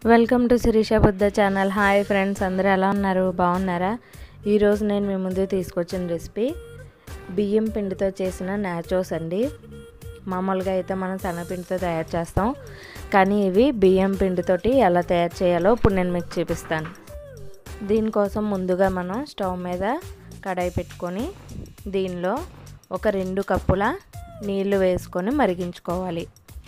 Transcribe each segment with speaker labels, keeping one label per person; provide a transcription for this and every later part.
Speaker 1: welcome to Sireesha Buddha channel hi friends అందరూ ఎలా ఉన్నారు బాగున్నారా ఈరోజు నేను మీ ముందు తీసుకొచ్చిన రెసిపీ బియ్యం పిండితో చేసిన నాచోస్ అండి మామూలుగా అయితే మనం శనగపిండితో తయారు చేస్తాం కానీ ఇవి బియ్యం పిండితోటి ఎలా తయారు చేయాలో ఇప్పుడు నేను మీకు చూపిస్తాను దీనికోసం ముందుగా మనం స్టవ్ మీద కడాయి పెట్టుకొని దీనిలో ఒక రెండు కప్పుల నీళ్లు వేసుకొని మరిగించుకోవాలి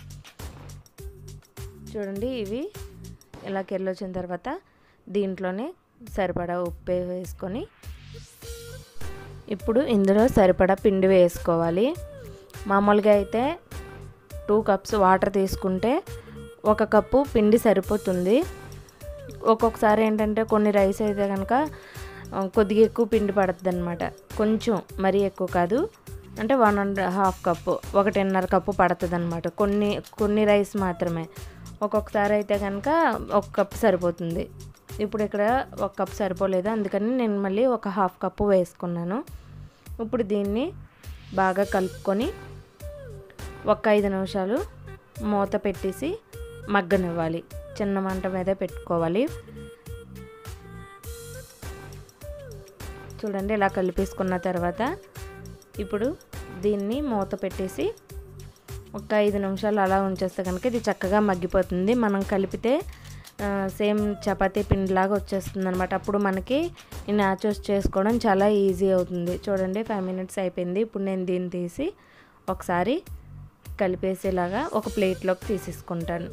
Speaker 1: చూడండి ఇవి ఇలా కెళ్ళొచ్చిన తర్వాత దీంట్లోనే సరిపడా ఉప్పు వేసుకొని ఇప్పుడు ఇందులో సరిపడా పిండి వేసుకోవాలి మామూలుగా అయితే టూ కప్స్ వాటర్ తీసుకుంటే ఒక కప్పు పిండి సరిపోతుంది ఒక్కొక్కసారి ఏంటంటే కొన్ని రైస్ అయితే కనుక కొద్దిగా ఎక్కువ పిండి పడుతుంది అనమాట కొంచెం మరీ ఎక్కువ కాదు అంటే వన్ అండ్ హాఫ్ కప్పు ఒకటిన్నర కప్పు పడుతుంది అనమాట కొన్ని కొన్ని రైస్ మాత్రమే ఒక్కొక్కసారి అయితే కనుక ఒక కప్పు సరిపోతుంది ఇప్పుడు ఇక్కడ ఒక కప్పు సరిపోలేదు అందుకని నేను మళ్ళీ ఒక హాఫ్ కప్పు వేసుకున్నాను ఇప్పుడు దీన్ని బాగా కలుపుకొని ఒక ఐదు నిమిషాలు మూత పెట్టేసి మగ్గనివ్వాలి చిన్న మంట మీద పెట్టుకోవాలి చూడండి ఇలా కలిపేసుకున్న తర్వాత ఇప్పుడు దీన్ని మూత పెట్టేసి ఒక ఐదు నిమిషాలు అలా ఉంచేస్తే కనుక ఇది చక్కగా మగ్గిపోతుంది మనం కలిపితే సేమ్ చపాతీ పిండిలాగా వచ్చేస్తుంది అనమాట అప్పుడు మనకి ఈ నాచోస్ చేసుకోవడం చాలా ఈజీ అవుతుంది చూడండి ఫైవ్ మినిట్స్ అయిపోయింది ఇప్పుడు నేను దీన్ని తీసి ఒకసారి కలిపేసేలాగా ఒక ప్లేట్లోకి తీసేసుకుంటాను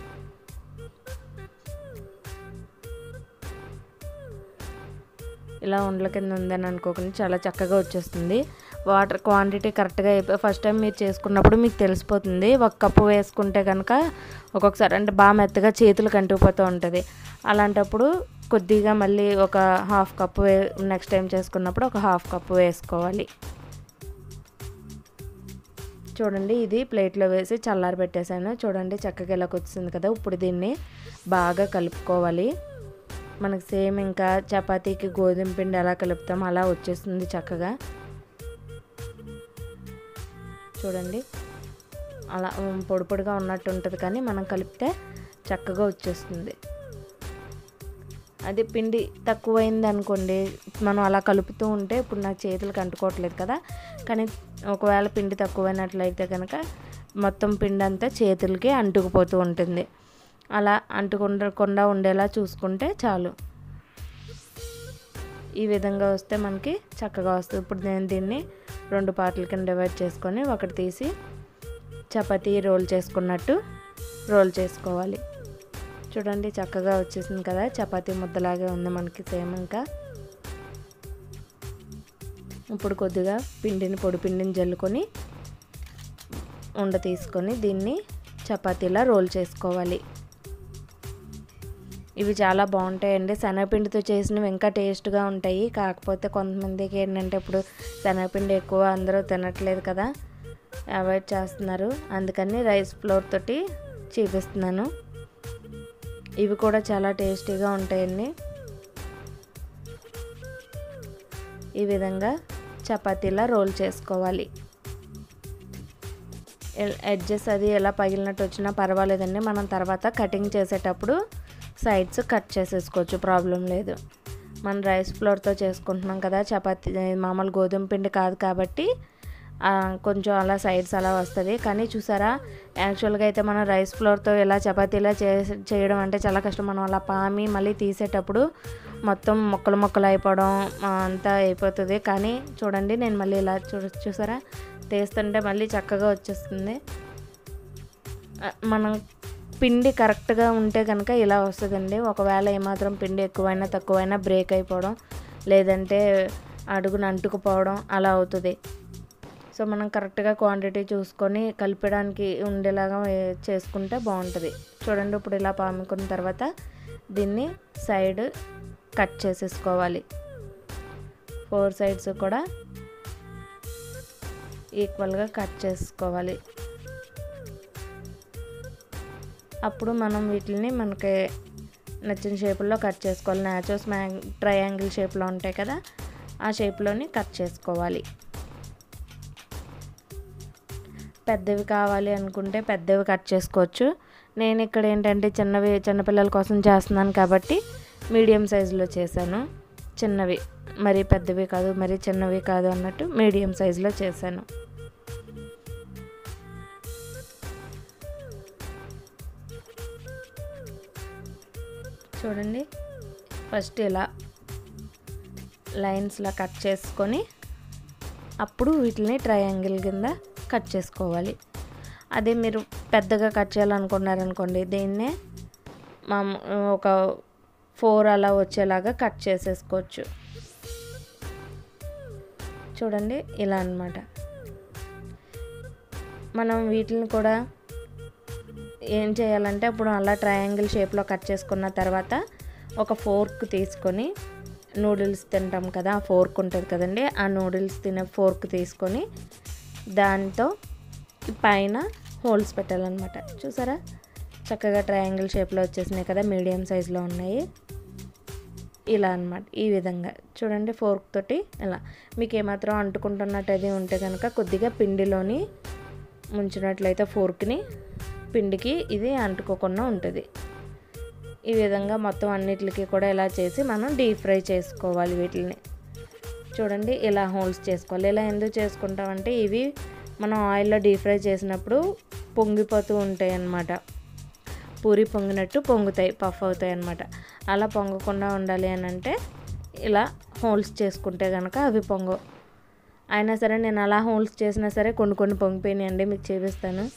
Speaker 1: ఇలా ఉండల కింద ఉందని అనుకోకుండా చాలా చక్కగా వచ్చేస్తుంది వాటర్ క్వాంటిటీ కరెక్ట్గా అయిపోయి ఫస్ట్ టైం మీరు చేసుకున్నప్పుడు మీకు తెలిసిపోతుంది ఒక కప్పు వేసుకుంటే కనుక ఒక్కొక్కసారి అంటే బాగా మెత్తగా చేతులు కంటుకుపోతూ ఉంటుంది అలాంటప్పుడు కొద్దిగా మళ్ళీ ఒక హాఫ్ కప్పు వే నెక్స్ట్ టైం చేసుకున్నప్పుడు ఒక హాఫ్ కప్పు వేసుకోవాలి చూడండి ఇది ప్లేట్లో వేసి చల్లారి పెట్టేశాను చూడండి చక్కగా ఇలాగ వచ్చింది కదా ఇప్పుడు దీన్ని బాగా కలుపుకోవాలి మనకు సేమ్ ఇంకా చపాతీకి గోధుమ పిండి ఎలా కలుపుతాం అలా వచ్చేస్తుంది చక్కగా చూడండి అలా పొడి పొడిగా ఉన్నట్టు ఉంటుంది కానీ మనం కలిపితే చక్కగా వచ్చేస్తుంది అది పిండి తక్కువైంది అనుకోండి మనం అలా కలుపుతూ ఉంటే ఇప్పుడు నాకు చేతులకు అంటుకోవట్లేదు కదా కానీ ఒకవేళ పిండి తక్కువైనట్లయితే కనుక మొత్తం పిండి అంతా చేతులకి అంటుకుపోతూ ఉంటుంది అలా అంటుకుండకుండా ఉండేలా చూసుకుంటే చాలు ఈ విధంగా వస్తే మనకి చక్కగా వస్తుంది ఇప్పుడు నేను దీన్ని రెండు పార్ట్ల కింద డివైడ్ చేసుకొని ఒకటి తీసి చపాతీ రోల్ చేసుకున్నట్టు రోల్ చేసుకోవాలి చూడండి చక్కగా వచ్చేసింది కదా చపాతీ ముద్దలాగే ఉంది మనకి సేమ్ ఇంకా ఇప్పుడు కొద్దిగా పిండిని పొడి పిండిని జల్లుకొని ఉండ తీసుకొని దీన్ని చపాతీలా రోల్ చేసుకోవాలి ఇవి చాలా బాగుంటాయండి శనగపిండితో చేసినవి ఇంకా టేస్ట్గా ఉంటాయి కాకపోతే కొంతమందికి ఏంటంటే ఇప్పుడు శనగపిండి ఎక్కువ అందరూ తినట్లేదు కదా అవాయిడ్ చేస్తున్నారు అందుకని రైస్ ఫ్లోర్ తోటి చూపిస్తున్నాను ఇవి కూడా చాలా టేస్టీగా ఉంటాయండి ఈ విధంగా చపాతీలా రోల్ చేసుకోవాలి ఎడ్జెస్ అది ఎలా పగిలినట్టు వచ్చినా పర్వాలేదండి మనం తర్వాత కటింగ్ చేసేటప్పుడు సైడ్స్ కట్ చేసేసుకోవచ్చు ప్రాబ్లం లేదు మనం రైస్ ఫ్లోర్తో చేసుకుంటున్నాం కదా చపాతీ మామూలు గోధుమ పిండి కాదు కాబట్టి కొంచెం అలా సైడ్స్ అలా వస్తుంది కానీ చూసారా యాక్చువల్గా అయితే మనం రైస్ ఫ్లోర్తో ఇలా చపాతీలా చే చేయడం అంటే చాలా కష్టం మనం అలా పామి మళ్ళీ తీసేటప్పుడు మొత్తం మొక్కలు మొక్కలు అయిపోవడం అంతా అయిపోతుంది కానీ చూడండి నేను మళ్ళీ ఇలా చూ చూసారా తీస్తుంటే మళ్ళీ చక్కగా వచ్చేస్తుంది మనం పిండి కరెక్ట్గా ఉంటే కనుక ఇలా వస్తుందండి ఒకవేళ ఏమాత్రం పిండి ఎక్కువైనా తక్కువైనా బ్రేక్ అయిపోవడం లేదంటే అడుగున అంటుకుపోవడం అలా అవుతుంది సో మనం కరెక్ట్గా క్వాంటిటీ చూసుకొని కలిపడానికి ఉండేలాగా చేసుకుంటే బాగుంటుంది చూడండి ఇప్పుడు ఇలా పాముకున్న తర్వాత దీన్ని సైడ్ కట్ చేసేసుకోవాలి ఫోర్ సైడ్స్ కూడా ఈక్వల్గా కట్ చేసుకోవాలి అప్పుడు మనం వీటిని మనకి నచ్చిన షేపుల్లో కట్ చేసుకోవాలి న్యాచోస్ మ్యా ట్రయాంగిల్ షేప్లో ఉంటాయి కదా ఆ షేప్లోని కట్ చేసుకోవాలి పెద్దవి కావాలి అనుకుంటే పెద్దవి కట్ చేసుకోవచ్చు నేను ఇక్కడ ఏంటంటే చిన్నవి చిన్నపిల్లల కోసం చేస్తున్నాను కాబట్టి మీడియం సైజులో చేశాను చిన్నవి మరి పెద్దవి కాదు మరి చిన్నవి కాదు అన్నట్టు మీడియం సైజులో చేశాను చూడండి ఫస్ట్ ఇలా లైన్స్లా కట్ చేసుకొని అప్పుడు వీటిని ట్రయాంగిల్ కింద కట్ చేసుకోవాలి అదే మీరు పెద్దగా కట్ చేయాలనుకున్నారనుకోండి దీన్నే మా ఒక ఫోర్ అలా వచ్చేలాగా కట్ చేసేసుకోవచ్చు చూడండి ఇలా అన్నమాట మనం వీటిని కూడా ఏం చేయాలంటే ఇప్పుడు అలా ట్రయాంగిల్ షేప్లో కట్ చేసుకున్న తర్వాత ఒక ఫోర్క్ తీసుకొని నూడిల్స్ తింటాం కదా ఆ ఫోర్క్ ఉంటుంది కదండి ఆ నూడిల్స్ తినే ఫోర్క్ తీసుకొని దాంతో పైన హోల్స్ పెట్టాలన్నమాట చూసారా చక్కగా ట్రయాంగిల్ షేప్లో వచ్చేసినాయి కదా మీడియం సైజులో ఉన్నాయి ఇలా అనమాట ఈ విధంగా చూడండి ఫోర్క్ తోటి ఇలా మీకు ఏమాత్రం అంటుకుంటున్నట్టు అది ఉంటే కనుక కొద్దిగా పిండిలోని ముంచినట్లయితే ఫోర్క్ని పిండికి ఇది అంటుకోకుండా ఉంటుంది ఈ విధంగా మొత్తం అన్నిటికి కూడా ఇలా చేసి మనం డీప్ ఫ్రై చేసుకోవాలి వీటిని చూడండి ఇలా హోల్స్ చేసుకోవాలి ఇలా ఎందుకు చేసుకుంటామంటే ఇవి మనం ఆయిల్లో డీప్ ఫ్రై చేసినప్పుడు పొంగిపోతూ ఉంటాయి అన్నమాట పూరి పొంగినట్టు పొంగుతాయి పఫ్ అవుతాయి అన్నమాట అలా పొంగకుండా ఉండాలి అని అంటే ఇలా హోల్స్ చేసుకుంటే కనుక అవి పొంగవు అయినా సరే నేను అలా హోల్స్ చేసినా సరే కొన్ని కొన్ని పొంగిపోయినాయండి మీకు చూపిస్తాను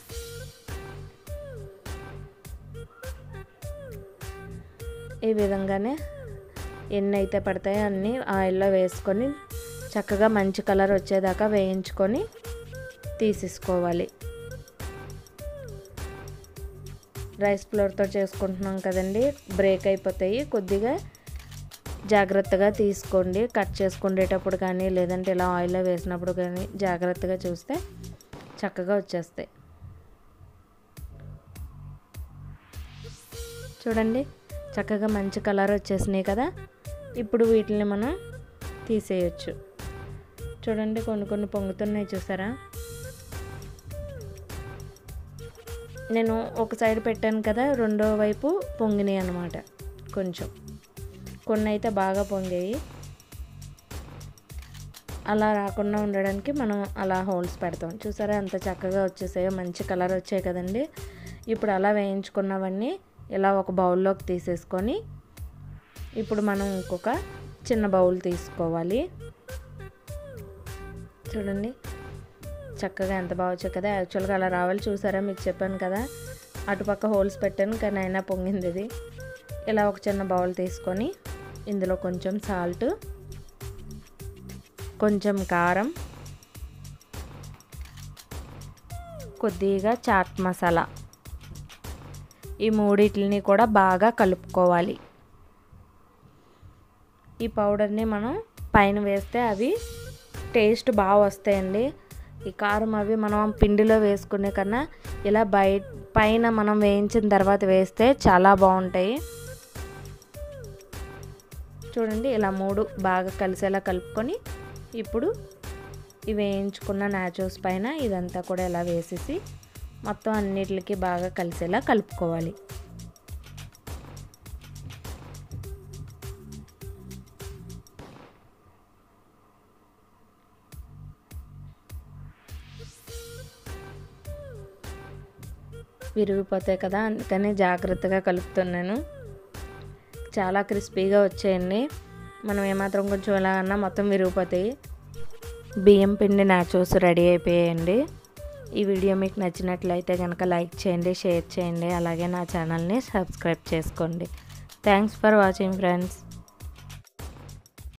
Speaker 1: ఈ విధంగానే ఎన్ని అయితే పడతాయో అన్నీ ఆయిల్లో వేసుకొని చక్కగా మంచి కలర్ వచ్చేదాకా వేయించుకొని తీసేసుకోవాలి రైస్ ఫ్లోర్తో చేసుకుంటున్నాం కదండి బ్రేక్ అయిపోతాయి కొద్దిగా జాగ్రత్తగా తీసుకోండి కట్ చేసుకునేటప్పుడు కానీ లేదంటే ఇలా ఆయిల్లో వేసినప్పుడు కానీ జాగ్రత్తగా చూస్తే చక్కగా వచ్చేస్తాయి చూడండి చక్కగా మంచి కలర్ వచ్చేసినాయి కదా ఇప్పుడు వీటిని మనం తీసేయచ్చు చూడండి కొన్ని కొన్ని పొంగుతున్నాయి చూసారా నేను ఒక సైడ్ పెట్టాను కదా రెండో వైపు పొంగినాయి అనమాట కొంచెం కొన్ని అయితే బాగా పొంగాయి అలా రాకుండా ఉండడానికి మనం అలా హోల్స్ పెడతాం చూసారా ఎంత చక్కగా వచ్చేసాయో మంచి కలర్ వచ్చాయి కదండి ఇప్పుడు అలా వేయించుకున్నవన్నీ ఇలా ఒక బౌల్లోకి తీసేసుకొని ఇప్పుడు మనం ఇంకొక చిన్న బౌల్ తీసుకోవాలి చూడండి చక్కగా ఎంత బాగా వచ్చాయి కదా యాక్చువల్గా అలా రావాలి చూసారా మీకు చెప్పాను కదా అటుపక్క హోల్స్ పెట్టాను కానీ అయినా పొంగింది ఇది ఇలా ఒక చిన్న బౌల్ తీసుకొని ఇందులో కొంచెం సాల్ట్ కొంచెం కారం కొద్దిగా చాట్ మసాలా ఈ మూడిటిని కూడా బాగా కలుపుకోవాలి ఈ పౌడర్ని మనం పైన వేస్తే అవి టేస్ట్ బాగా వస్తాయండి ఈ కారం అవి మనం పిండిలో వేసుకునే కన్నా ఇలా బయ పైన మనం వేయించిన తర్వాత వేస్తే చాలా బాగుంటాయి చూడండి ఇలా మూడు బాగా కలిసేలా కలుపుకొని ఇప్పుడు ఈ వేయించుకున్న నాచోస్ పైన ఇదంతా కూడా ఇలా వేసేసి మొత్తం అన్నిటికి బాగా కలిసేలా కలుపుకోవాలి విరిగిపోతాయి కదా అందుకని జాగ్రత్తగా కలుపుతున్నాను చాలా క్రిస్పీగా వచ్చాయండి మనం ఏమాత్రం కొంచెం ఎలా అన్నా మొత్తం విరిగిపోతాయి బియ్యం పిండి నాచోస్ రెడీ అయిపోయాయండి ఈ వీడియో మీకు నచ్చినట్లయితే కనుక లైక్ చేయండి షేర్ చేయండి అలాగే నా ఛానల్ని సబ్స్క్రైబ్ చేసుకోండి థ్యాంక్స్ ఫర్ వాచింగ్ ఫ్రెండ్స్